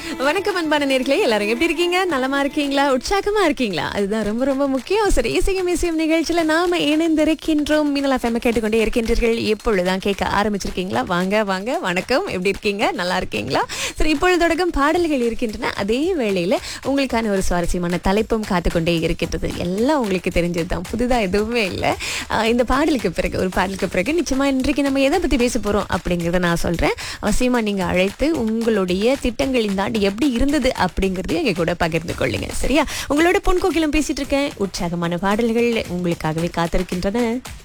வணக்கம் அன்பான நேர்களே எல்லாரும் எப்படி இருக்கீங்க நலமா இருக்கீங்களா உற்சாகமா இருக்கீங்களா அதுதான் ரொம்ப ரொம்ப முக்கியம் சரி இசையும் இசையும் நிகழ்ச்சியில நாம இணைந்திருக்கின்றோம் மீனலா ஃபேம கேட்டுக்கொண்டே இருக்கின்றீர்கள் எப்பொழுதுதான் கேட்க ஆரம்பிச்சிருக்கீங்களா வாங்க வாங்க வணக்கம் எப்படி இருக்கீங்க நல்லா இருக்கீங்களா சரி இப்பொழுது தொடக்கம் பாடல்கள் இருக்கின்றன அதே வேளையில உங்களுக்கான ஒரு சுவாரஸ்யமான தலைப்பும் காத்துக்கொண்டே இருக்கின்றது எல்லாம் உங்களுக்கு தெரிஞ்சதுதான் புதுதா எதுவுமே இல்லை ஆஹ் இந்த பாடலுக்கு பிறகு ஒரு பாடலுக்கு பிறகு நிச்சயமா இன்றைக்கு நம்ம எதை பத்தி பேச போறோம் அப்படிங்கறத நான் சொல்றேன் அவசியமா நீங்க அழைத்து உங்களுடைய திட்டங்களின் தாண்டி எப்படி இருந்தது அப்படிங்கறதையும் எங்க கூட பகிர்ந்து கொள்ளுங்க சரியா உங்களோட பொன் கோகிலம் பேசிட்டு இருக்கேன் உற்சாகமான பாடல்கள் உங்களுக்காகவே காத்திருக்கின்றன